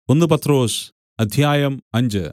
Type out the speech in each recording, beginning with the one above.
ഒന്ന് പത്രോസ് അധ്യായം അഞ്ച്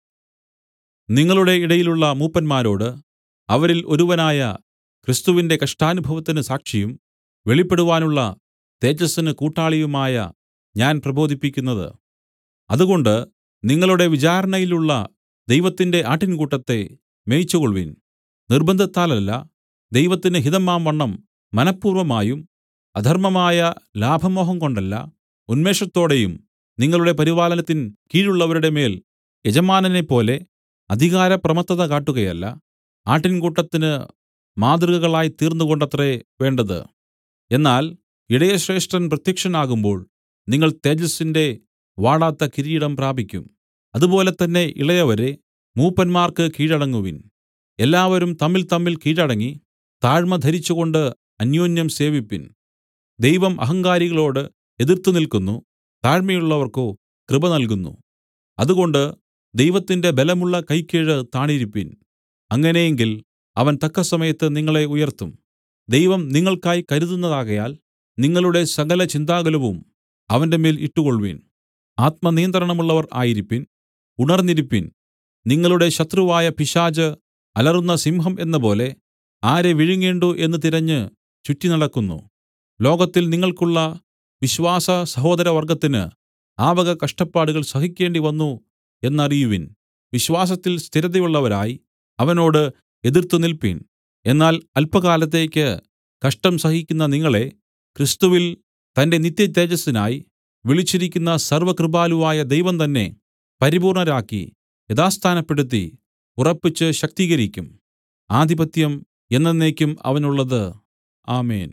നിങ്ങളുടെ ഇടയിലുള്ള മൂപ്പന്മാരോട് അവരിൽ ഒരുവനായ ക്രിസ്തുവിന്റെ കഷ്ടാനുഭവത്തിന് സാക്ഷിയും വെളിപ്പെടുവാനുള്ള തേജസ്സിന് കൂട്ടാളിയുമായ ഞാൻ പ്രബോധിപ്പിക്കുന്നത് അതുകൊണ്ട് നിങ്ങളുടെ വിചാരണയിലുള്ള ദൈവത്തിന്റെ ആട്ടിൻകൂട്ടത്തെ മേയിച്ചുകൊൾവിൻ നിർബന്ധത്താലല്ല ദൈവത്തിന് ഹിതമാംവണ്ണം മനഃപൂർവ്വമായും അധർമ്മമായ ലാഭമോഹം കൊണ്ടല്ല ഉന്മേഷത്തോടെയും നിങ്ങളുടെ പരിപാലനത്തിൻ കീഴുള്ളവരുടെ മേൽ യജമാനനെപ്പോലെ അധികാരപ്രമത്തത കാട്ടുകയല്ല ആട്ടിൻകൂട്ടത്തിന് മാതൃകകളായിത്തീർന്നുകൊണ്ടത്രേ വേണ്ടത് എന്നാൽ ഇടയശ്രേഷ്ഠൻ പ്രത്യക്ഷനാകുമ്പോൾ നിങ്ങൾ തേജസ്സിന്റെ വാടാത്ത കിരീടം പ്രാപിക്കും അതുപോലെ തന്നെ ഇളയവരേ മൂപ്പന്മാർക്ക് കീഴടങ്ങുവിൻ എല്ലാവരും തമ്മിൽതമ്മിൽ കീഴടങ്ങി താഴ്മ ധരിച്ചുകൊണ്ട് അന്യോന്യം സേവിപ്പിൻ ദൈവം അഹങ്കാരികളോട് എതിർത്തുനില്ക്കുന്നു താഴ്മയുള്ളവർക്കോ കൃപ നൽകുന്നു അതുകൊണ്ട് ദൈവത്തിന്റെ ബലമുള്ള കൈക്കീഴ് താണിരിപ്പിൻ അങ്ങനെയെങ്കിൽ അവൻ തക്കസമയത്ത് നിങ്ങളെ ഉയർത്തും ദൈവം നിങ്ങൾക്കായി കരുതുന്നതാകയാൽ നിങ്ങളുടെ സകല ചിന്താകുലവും അവന്റെമേൽ ഇട്ടുകൊൾവിൻ ആത്മനിയന്ത്രണമുള്ളവർ ആയിരിപ്പിൻ ഉണർന്നിരിപ്പിൻ നിങ്ങളുടെ ശത്രുവായ പിശാച് അലറുന്ന സിംഹം എന്നപോലെ ആരെ വിഴുങ്ങേണ്ടു എന്ന് തിരഞ്ഞ് ചുറ്റിനടക്കുന്നു ലോകത്തിൽ നിങ്ങൾക്കുള്ള വിശ്വാസ സഹോദരവർഗ്ഗത്തിന് ആ വക കഷ്ടപ്പാടുകൾ സഹിക്കേണ്ടിവന്നു എന്നറിയുവിൻ വിശ്വാസത്തിൽ സ്ഥിരതയുള്ളവരായി അവനോട് എതിർത്തുനിൽപ്പിൻ എന്നാൽ അല്പകാലത്തേക്ക് കഷ്ടം സഹിക്കുന്ന നിങ്ങളെ ക്രിസ്തുവിൽ തന്റെ നിത്യതേജസ്സിനായി വിളിച്ചിരിക്കുന്ന സർവ്വകൃപാലുവായ ദൈവം തന്നെ പരിപൂർണ്ണരാക്കി യഥാസ്ഥാനപ്പെടുത്തി ഉറപ്പിച്ച് ശക്തീകരിക്കും ആധിപത്യം എന്നെന്നേക്കും അവനുള്ളത് ആമേൻ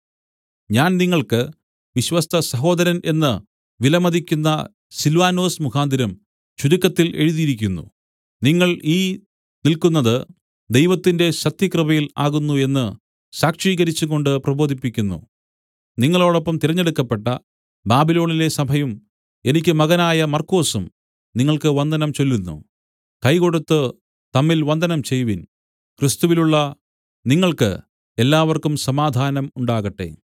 ഞാൻ നിങ്ങൾക്ക് വിശ്വസ്ത സഹോദരൻ എന്ന് വിലമതിക്കുന്ന സില്വാനൊസ് മുഖാന്തരം ചുരുക്കത്തിൽ എഴുതിയിരിക്കുന്നു നിങ്ങൾ ഈ നിൽക്കുന്നത് ദൈവത്തിന്റെ സത്യകൃപയിൽ ആകുന്നു എന്ന് സാക്ഷീകരിച്ചുകൊണ്ട് പ്രബോധിപ്പിക്കുന്നു നിങ്ങളോടൊപ്പം തിരഞ്ഞെടുക്കപ്പെട്ട ബാബിലോണിലെ സഭയും എനിക്ക് മകനായ മർക്കൊസും നിങ്ങൾക്ക് വന്ദനം ചൊല്ലുന്നു കൈകൊടുത്ത് തമ്മിൽ വന്ദനം ചെയ്‌വിൻ ക്രിസ്തുവിലുള്ള നിങ്ങൾക്ക് എല്ലാവർക്കും സമാധാനം ഉണ്ടാകട്ടെ